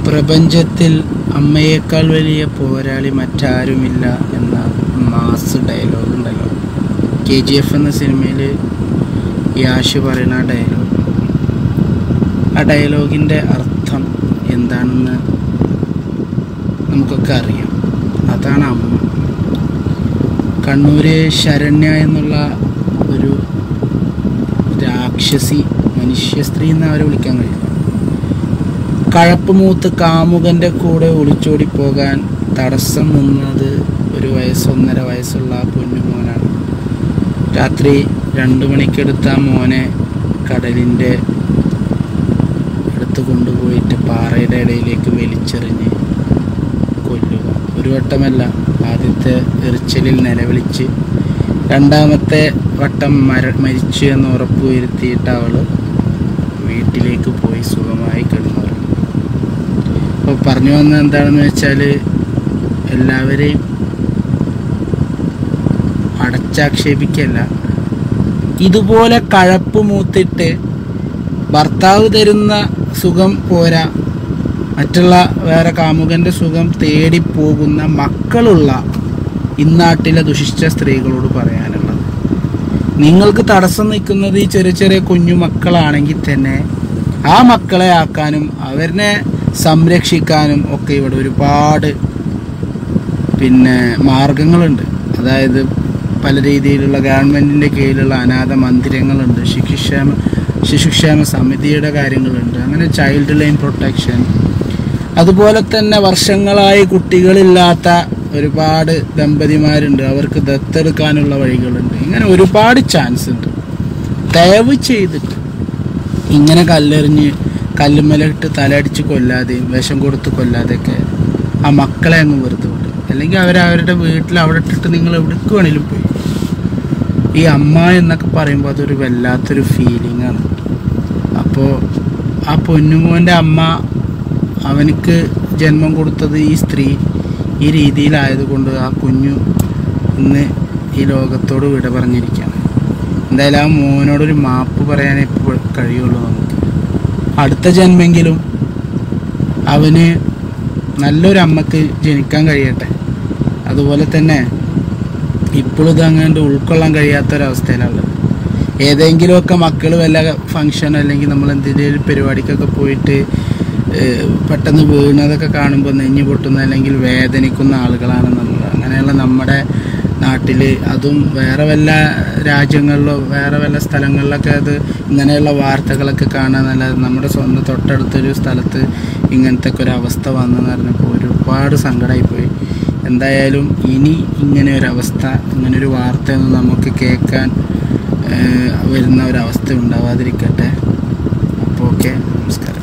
പ്രപഞ്ചത്തിൽ അമ്മയേക്കാൾ വലിയ പോരാളി മറ്റാരുമില്ല എന്ന മാസ് ഡയലോഗ് ഉണ്ടല്ലോ കെ ജി എഫ് എന്ന സിനിമയിൽ യാഷ് പറയുന്ന ആ ഡയലോഗ് ആ ഡയലോഗിൻ്റെ അർത്ഥം എന്താണെന്ന് നമുക്കൊക്കെ അറിയാം അതാണ് അമ്മ കണ്ണൂര് ശരണ്യ എന്നുള്ള ഒരു രാക്ഷസി മനുഷ്യ സ്ത്രീ എന്ന് അവരെ വിളിക്കാൻ കഴിയില്ല കഴപ്പ് മൂത്ത് കാമുകൻ്റെ കൂടെ ഒളിച്ചോടി പോകാൻ തടസ്സം നിന്നത് ഒരു വയസ്സ് ഒന്നര വയസ്സുള്ള ആ പൊന്നുമോനാണ് രാത്രി രണ്ട് മണിക്കെടുത്ത ആ മോനെ കടലിൻ്റെ അടുത്ത് കൊണ്ടുപോയിട്ട് പാറയുടെ ഇടയിലേക്ക് വലിച്ചെറിഞ്ഞ് കൊല്ലുക ഒരു വട്ടമല്ല ആദ്യത്തെ എറിച്ചലിൽ നിലവിളിച്ച് രണ്ടാമത്തെ വട്ടം മര മരിച്ചു എന്ന് ഉറപ്പ് വരുത്തിയിട്ട് അവൾ വീട്ടിലേക്ക് പോയി സുഖമായി കിടന്നുറങ്ങി അപ്പോൾ പറഞ്ഞു വന്നത് എന്താണെന്ന് വെച്ചാൽ എല്ലാവരെയും അടച്ചാക്ഷേപിക്കല്ല ഇതുപോലെ കഴപ്പ് മൂത്തിട്ട് ഭർത്താവ് തരുന്ന സുഖം പോരാ മറ്റുള്ള വേറെ കാമുകൻ്റെ സുഖം തേടിപ്പോകുന്ന മക്കളുള്ള ഇന്നാട്ടിലെ ദുഷിച്ച സ്ത്രീകളോട് പറയാനുള്ളത് നിങ്ങൾക്ക് തടസ്സം നിൽക്കുന്നത് ഈ ചെറിയ ചെറിയ കുഞ്ഞു മക്കളാണെങ്കിൽ തന്നെ ആ മക്കളെ ആക്കാനും അവരെ സംരക്ഷിക്കാനും ഒക്കെ ഇവിടെ ഒരുപാട് പിന്നെ മാർഗങ്ങളുണ്ട് അതായത് പല രീതിയിലുള്ള ഗവൺമെൻറ്റിൻ്റെ കീഴിലുള്ള അനാഥ മന്ദിരങ്ങളുണ്ട് ശിശുക്ഷേമ ശിശുക്ഷേമ സമിതിയുടെ കാര്യങ്ങളുണ്ട് അങ്ങനെ ചൈൽഡ് ലൈൻ പ്രൊട്ടക്ഷൻ അതുപോലെ തന്നെ വർഷങ്ങളായി കുട്ടികളില്ലാത്ത ഒരുപാട് ദമ്പതിമാരുണ്ട് അവർക്ക് ദത്തെടുക്കാനുള്ള വഴികളുണ്ട് ഇങ്ങനെ ഒരുപാട് ചാൻസ് ഉണ്ട് ദയവ് ചെയ്തിട്ട് ഇങ്ങനെ കല്ലെറിഞ്ഞ് കല്ലുമ്മലിട്ട് തലയടിച്ച് കൊല്ലാതെയും വിഷം കൊടുത്ത് കൊല്ലാതെയൊക്കെ ആ മക്കളെ അങ്ങ് വെറുതെ വിടും അല്ലെങ്കിൽ അവർ അവരുടെ വീട്ടിൽ അവിടെ ഇട്ടിട്ട് നിങ്ങൾ എവിടേക്ക് വേണേലും പോയി ഈ അമ്മ എന്നൊക്കെ പറയുമ്പോൾ അതൊരു വല്ലാത്തൊരു ഫീലിംഗ് ആണ് അപ്പോൾ ആ പൊന്നുമോൻ്റെ അമ്മ അവനക്ക് ജന്മം കൊടുത്തത് ഈ സ്ത്രീ ഈ രീതിയിലായതുകൊണ്ട് ആ കുഞ്ഞു ഇന്ന് ഈ ലോകത്തോട് വിട പറഞ്ഞിരിക്കുകയാണ് എന്തായാലും ആ മോനോടൊരു മാപ്പ് പറയാനേ ഇപ്പോൾ കഴിയുള്ളൂ നമുക്ക് അടുത്ത ജന്മെങ്കിലും അവന് നല്ലൊരു അമ്മക്ക് ജനിക്കാൻ കഴിയട്ടെ അതുപോലെ തന്നെ ഇപ്പോഴും ഇത് അങ്ങോട്ട് ഉൾക്കൊള്ളാൻ കഴിയാത്തൊരവസ്ഥയിലുള്ളത് ഏതെങ്കിലുമൊക്കെ മക്കൾ വല്ല ഫങ്ഷൻ അല്ലെങ്കിൽ നമ്മൾ എന്തെങ്കിലും പരിപാടിക്കൊക്കെ പോയിട്ട് ഏഹ്, പെട്ടെന്ന് വീണതൊക്കെ കാണുമ്പോൾ നെഞ്ഞു പൊട്ടുന്ന അല്ലെങ്കിൽ വേദനിക്കുന്ന ആളുകളാണ് നമ്മൾ അങ്ങനെയുള്ള നമ്മുടെ നാട്ടിൽ അതും വേറെ വല്ല രാജ്യങ്ങളിലോ വേറെ വല്ല സ്ഥലങ്ങളിലൊക്കെ അത് ഇങ്ങനെയുള്ള വാർത്തകളൊക്കെ കാണാന്നല്ലാതെ നമ്മുടെ സ്വന്തം തൊട്ടടുത്തൊരു സ്ഥലത്ത് ഇങ്ങനത്തെ ഒക്കെ ഒരു അവസ്ഥ വന്നെന്ന് പറഞ്ഞപ്പോൾ ഒരുപാട് സങ്കടമായിപ്പോയി എന്തായാലും ഇനി ഇങ്ങനെ ഒരു അവസ്ഥ ഇങ്ങനെ ഒരു വാർത്തയൊന്നും നമുക്ക് കേൾക്കാൻ ഏഹ്, വരുന്ന ഒരവസ്ഥ ഉണ്ടാവാതിരിക്കട്ടെ അപ്പോൾ ഓക്കെ നമസ്കാരം